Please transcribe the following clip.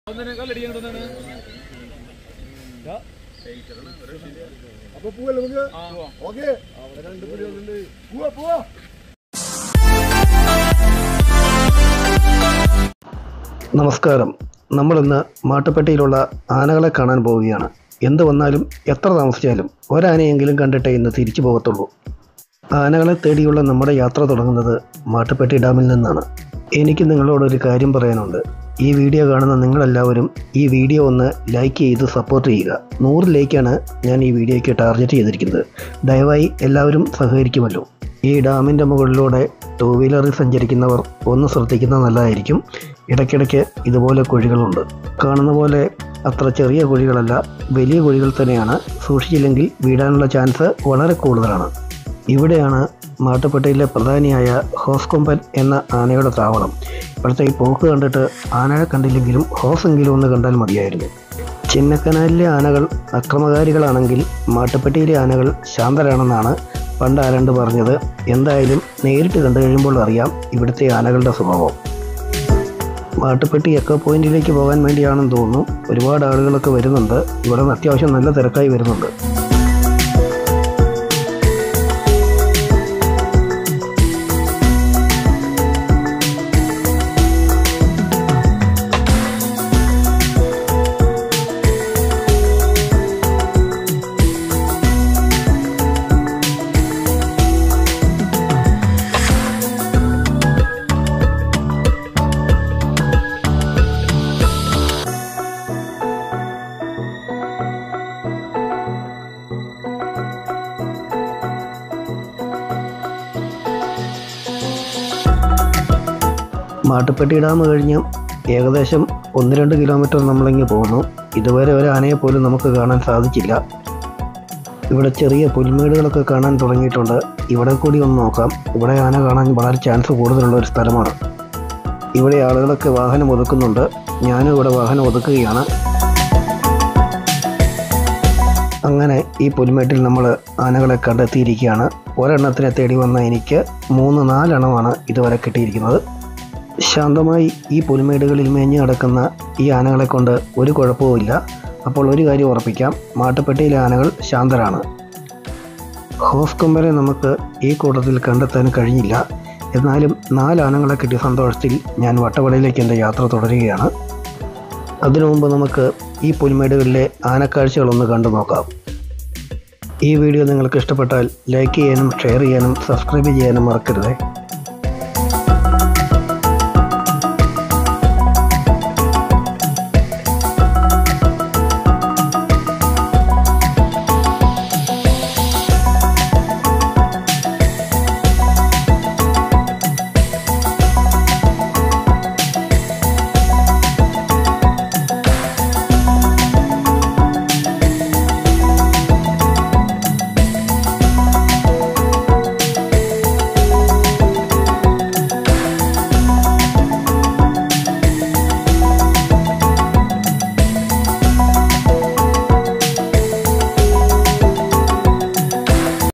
അപ്പൊ പോവല്ലേ നമുക്ക് ഓക്കെ അവിടെ രണ്ട് പുലി വന്നിട്ടുണ്ട് പോവാ പോവാ നമസ്കാരം നമ്മളിന്ന് മാട്ടുപ്പെട്ടിയിലുള്ള ആനകളെ കാണാൻ പോവുകയാണ് എന്ത് വന്നാലും എത്ര താമസിച്ചാലും ഒരാനയെങ്കിലും കണ്ടിട്ടേ ഇന്ന് തിരിച്ചു പോകത്തുള്ളൂ ആനകളെ തേടിയുള്ള നമ്മുടെ യാത്ര തുടങ്ങുന്നത് മാട്ടുപ്പെട്ടി ഡാമിൽ നിന്നാണ് എനിക്ക് നിങ്ങളോടൊരു കാര്യം പറയാനുണ്ട് ഈ വീഡിയോ കാണുന്ന നിങ്ങളെല്ലാവരും ഈ വീഡിയോ ഒന്ന് ലൈക്ക് ചെയ്ത് സപ്പോർട്ട് ചെയ്യുക നൂറ് ലൈക്കാണ് ഞാൻ ഈ വീഡിയോയ്ക്ക് ടാർഗറ്റ് ചെയ്തിരിക്കുന്നത് ദയവായി എല്ലാവരും സഹകരിക്കുമല്ലോ ഈ ഡാമിൻ്റെ മുകളിലൂടെ ടൂ വീലറിൽ സഞ്ചരിക്കുന്നവർ ഒന്ന് ശ്രദ്ധിക്കുന്നത് നല്ലതായിരിക്കും ഇടയ്ക്കിടയ്ക്ക് ഇതുപോലെ കുഴികളുണ്ട് കാണുന്ന പോലെ അത്ര ചെറിയ കുഴികളല്ല വലിയ കുഴികൾ തന്നെയാണ് സൂക്ഷിച്ചില്ലെങ്കിൽ വീഴാനുള്ള ചാൻസ് വളരെ കൂടുതലാണ് ഇവിടെയാണ് മാട്ടുപ്പെട്ടിയിലെ പ്രധാനിയായ ഹോസ്കൊമ്പൻ എന്ന ആനയുടെ താവളം ഇപ്പോഴത്തെ ഈ പോക്ക് കണ്ടിട്ട് ആനയെ കണ്ടില്ലെങ്കിലും ഹോസെങ്കിലും ഒന്ന് കണ്ടാൽ മതിയായിരുന്നു ചിന്നക്കനാലിലെ ആനകൾ അക്രമകാരികളാണെങ്കിൽ മാട്ടുപ്പെട്ടിയിലെ ആനകൾ ശാന്തരാണെന്നാണ് പണ്ട് ആരാണ്ട് പറഞ്ഞത് എന്തായാലും നേരിട്ട് കണ്ടു കഴിയുമ്പോൾ അറിയാം ഇവിടുത്തെ ആനകളുടെ സ്വഭാവം മാട്ടുപ്പെട്ടി എക്കോ പോയിന്റിലേക്ക് പോകാൻ വേണ്ടിയാണെന്ന് തോന്നുന്നു ഒരുപാട് ആളുകളൊക്കെ വരുന്നുണ്ട് ഇവിടെ നിന്ന് അത്യാവശ്യം നല്ല തിരക്കായി വരുന്നുണ്ട് മാട്ടുപ്പെട്ടി ഡാം കഴിഞ്ഞ് ഏകദേശം ഒന്ന് രണ്ട് കിലോമീറ്റർ നമ്മളിങ്ങ് പോകുന്നു ഇതുവരെ ഒരു ആനയെ പോലും നമുക്ക് കാണാൻ സാധിച്ചില്ല ഇവിടെ ചെറിയ പുൽമേടുകളൊക്കെ കാണാൻ തുടങ്ങിയിട്ടുണ്ട് ഇവിടെ കൂടി ഒന്ന് നോക്കാം ഇവിടെ ആന കാണാൻ വളരെ ചാൻസ് കൂടുതലുള്ള ഒരു സ്ഥലമാണ് ഇവിടെ ആളുകളൊക്കെ വാഹനം ഒതുക്കുന്നുണ്ട് ഞാനും ഇവിടെ വാഹനം ഒതുക്കുകയാണ് അങ്ങനെ ഈ പുൽമേട്ടിൽ നമ്മൾ ആനകളെ കണ്ടെത്തിയിരിക്കുകയാണ് ഒരെണ്ണത്തിനെ തേടി വന്ന എനിക്ക് മൂന്ന് നാലെണ്ണമാണ് ഇതുവരെ കിട്ടിയിരിക്കുന്നത് ശാന്തമായി ഈ പുൽമേടുകളിൽ മേഞ്ഞു കിടക്കുന്ന ഈ ആനകളെ കൊണ്ട് ഒരു കുഴപ്പവുമില്ല അപ്പോൾ ഒരു കാര്യം ഉറപ്പിക്കാം മാട്ടുപ്പെട്ടിയിലെ ആനകൾ ശാന്തരാണ് ഹോസ് കൊമ്പനെ നമുക്ക് ഈ കൂട്ടത്തിൽ കണ്ടെത്താൻ കഴിഞ്ഞില്ല എന്നാലും നാല് ആനകളെ കിട്ടിയ സന്തോഷത്തിൽ ഞാൻ വട്ടവടയിലേക്ക് എൻ്റെ യാത്ര തുടരുകയാണ് അതിനു മുമ്പ് നമുക്ക് ഈ പുൽമേടുകളിലെ ആനക്കാഴ്ചകളൊന്ന് കണ്ടു നോക്കാം ഈ വീഡിയോ നിങ്ങൾക്ക് ഇഷ്ടപ്പെട്ടാൽ ലൈക്ക് ചെയ്യാനും ഷെയർ ചെയ്യാനും സബ്സ്ക്രൈബ് ചെയ്യാനും മറക്കരുതേ